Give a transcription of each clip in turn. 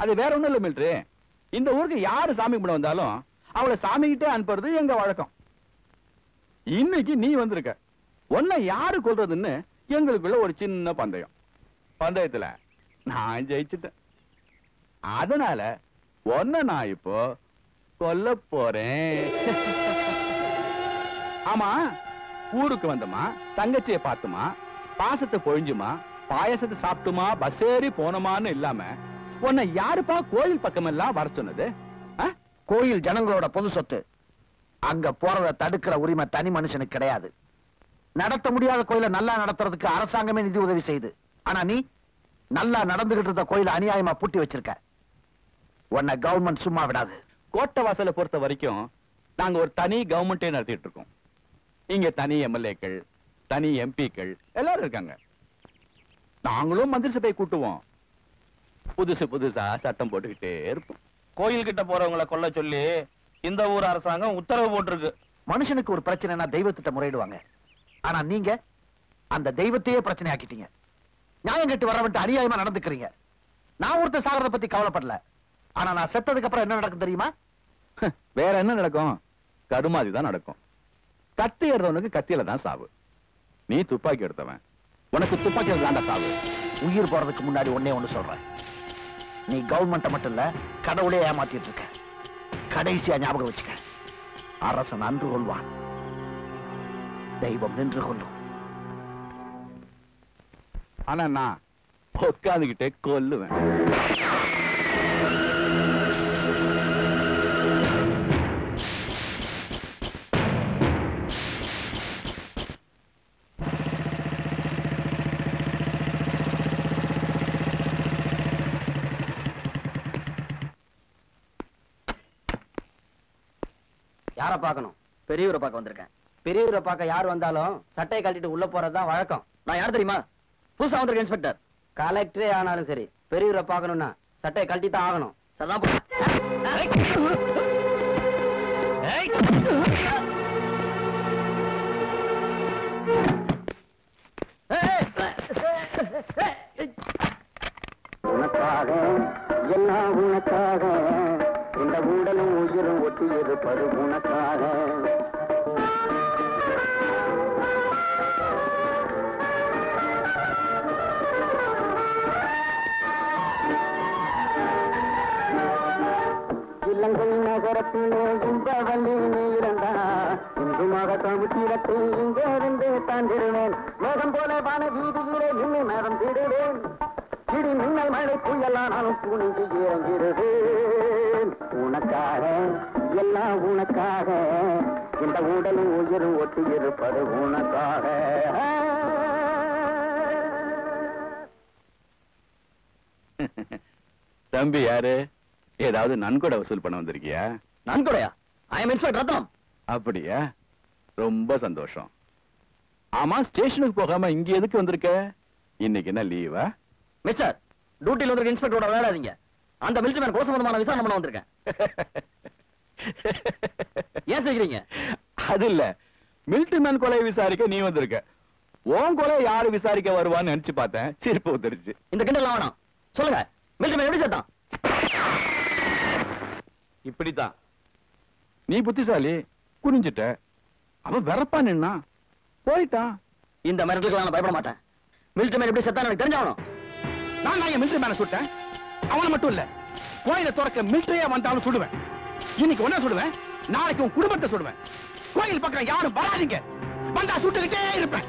அது வேற ஒண்ணும் இல்ல மில்ட்ரி இந்த ஊருக்கு யாரு சாமி கும்பிட வந்தாலும் அவளை சாமிகிட்டே அனுப்புறது எங்க வழக்கம் இன்னைக்கு நீ வந்திருக்க உன்னை யாரு கொல்றதுன்னு எங்களுக்குள்ள ஒரு சின்ன பந்தயம் பந்தயத்துல நான் ஜெயிச்சிட்டேன் அதனால உன்னை நான் இப்போ கொல்ல போறேன் ஆமா ஊருக்கு வந்தமா தங்கச்சியை பார்த்துமா பாசத்தை பொழிஞ்சுமா பாயசத்தை சாப்பிட்டுமா பஸ் ஏறி போனோமான்னு இல்லாம உன்னை யாருப்பா கோயில் பக்கமெல்லாம் வர சொன்னது ஆ? கோயில் ஜனங்களோட பொது சொத்து அங்க போறத தடுக்கிற உரிமை தனி மனுஷனுக்கு கிடையாது நடத்த முடியாத கோயிலை நல்லா நடத்துறதுக்கு அரசாங்கமே நிதி உதவி செய்யுது ஆனா நீ நல்லா நடந்துகிட்டு இருந்த கோயிலை அநியாயமா பூட்டி வச்சிருக்க உன்னை கவர்மெண்ட் சும்மா விடாது கோட்டை வாசலை பொறுத்த வரைக்கும் நாங்க ஒரு தனி கவர்மெண்டே நடத்திட்டு இருக்கோம் இங்க தனி எம்எல்ஏக்கள் தனி எம்பிக்கள் எல்லாரும் இருக்காங்க நாங்களும் மந்திரி சபையை கூட்டுவோம் புதுசு புதுசா சட்டம் போட்டுக்கிட்டே இருப்போம் கோயில் கிட்ட போறவங்கள கொல்ல சொல்லி இந்த ஊர் அரசாங்கம் உத்தரவு போட்டிருக்கு மனுஷனுக்கு ஒரு பிரச்சனைனா தெய்வத்திட்ட முறையிடுவாங்க ஆனா நீங்க அந்த தெய்வத்தையே பிரச்சனை ஆக்கிட்டீங்க நியாயம் கட்டி வரவன்ட்டு அநியாயமா நடந்துக்கிறீங்க நான் ஒருத்தர் சாகிறத பத்தி கவலைப்படல ஆனா நான் செத்ததுக்கு அப்புறம் என்ன நடக்கும் தெரியுமா வேற என்ன நடக்கும் கருமாதி தான் நடக்கும் கத்தி எடுத்தவனுக்கு கத்தியில தான் சாவு நீ துப்பாக்கி எடுத்தவன் உனக்கு துப்பாக்கியில தாண்டா சாவு உயிர் போறதுக்கு முன்னாடி ஒண்ணே ஒண்ணு சொல்றேன் நீ கவர்மெண்ட்டை மட்டும் இல்ல கடவுளே ஏமாத்திட்டு இருக்க கடைசியா ஞாபகம் வச்சுக்க அரசன் அன்று கொள்வான் தெய்வம் நின்று கொள்ளும் ஆனா நான் உட்காந்துக்கிட்டே கொல்லுவேன் யார பார்க்கணும் பெரியவரை பார்க்க வந்திருக்கேன் பெரியவரை பார்க்க யார் வந்தாலும் சட்டையை கழட்டிட்டு உள்ள போறதுதான் வழக்கம் நான் யார் தெரியுமா புதுசா வந்திருக்க இன்ஸ்பெக்டர் கலெக்டரே ஆனாலும் சரி பெரியவரை பார்க்கணும்னா சட்டையை கழட்டி தான் ஆகணும் சதான் உனக்காக எல்லாம் உனக்காக இந்த உடலும் உயிரும் ஒட்டி இருப்பது உனக்காக இலங்கை நகரத்திலே இந்த வள்ளி நீ இருந்தா இந்துமாக தமிழத்தை இங்கே இருந்து தாண்டிடுவேன் மேகம் போல வான வீதியிலே நின்று மேகம் திடுவேன் இடி மின்னல் மழை புயலானாலும் துணிஞ்சு இறங்கிடுவேன் உனக்காக எல்லாம் உனக்காக இந்த உடலும் உயிரும் ஒட்டி இருப்பது உனக்காக தம்பி யாரு ஏதாவது நன்கொடை வசூல் பண்ண வந்திருக்கியா நன்கொடையா ஐ எம் இன்ஸ்பெக்டர் ரத்னம் அப்படியா ரொம்ப சந்தோஷம் ஆமா ஸ்டேஷனுக்கு போகாம இங்க எதுக்கு வந்திருக்க இன்னைக்கு என்ன லீவா மிஸ்டர் டியூட்டில வந்திருக்க இன்ஸ்பெக்டரோட விளையாடாதீங்க அந்த மிலிட்டரி மேன் கோசம்பந்தமான விசாரணை பண்ண வந்திருக்கேன் ஏன் செய்கிறீங்க அது இல்ல மிலிட்டரி மேன் கொலையை விசாரிக்க நீ வந்திருக்க உன் கொலை யாரு விசாரிக்க வருவான்னு நினைச்சு பார்த்தேன் சிரிப்பு வந்துருச்சு இந்த கிண்டல் வேணாம் சொல்லுங்க மிலிட்டரி மேன் எப்படி சேர்த்தான் இப்படித்தான் நீ புத்திசாலி குனிஞ்சிட்ட அவன் வெறப்பா நின்னா போயிட்டான் இந்த மிரட்டலுக்கு நான் பயப்பட மாட்டேன் மிலிட்டரி மேன் எப்படி செத்தான் எனக்கு தெரிஞ்சாகணும் நான் நான் என் மிலிட்டரி மேன சுட்டேன் அவனை மட்டும் இல்ல கோயில துறக்க மிலிட்டரியா வந்தாலும் சுடுவேன் இன்னைக்கு ஒன்ன சுடுவேன் நாளைக்கு உன் குடும்பத்தை சுடுவேன் கோயில் பக்கம் யாரும் வராதீங்க வந்தா சுட்டுக்கிட்டே இருப்பேன்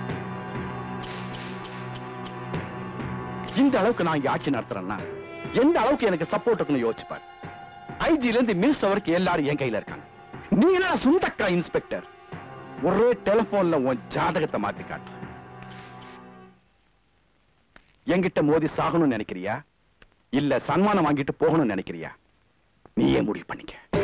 இந்த அளவுக்கு நான் இங்க ஆட்சி நடத்துறேன்னா எந்த அளவுக்கு எனக்கு சப்போர்ட் இருக்குன்னு யோசிப்பார் ஐஜில இருந்து மினிஸ்டர் வரைக்கும் எல்லாரும் என் கையில இருக்காங்க நீ என்ன சுண்டக்கா இன்ஸ்பெக்டர் ஒரே டெலிபோன்ல உன் ஜாதகத்தை மாத்தி காட்டு என்கிட்ட மோதி சாகணும்னு நினைக்கிறியா இல்ல சன்மானம் வாங்கிட்டு போகணும்னு நினைக்கிறியா நீயே முடிவு பண்ணிக்க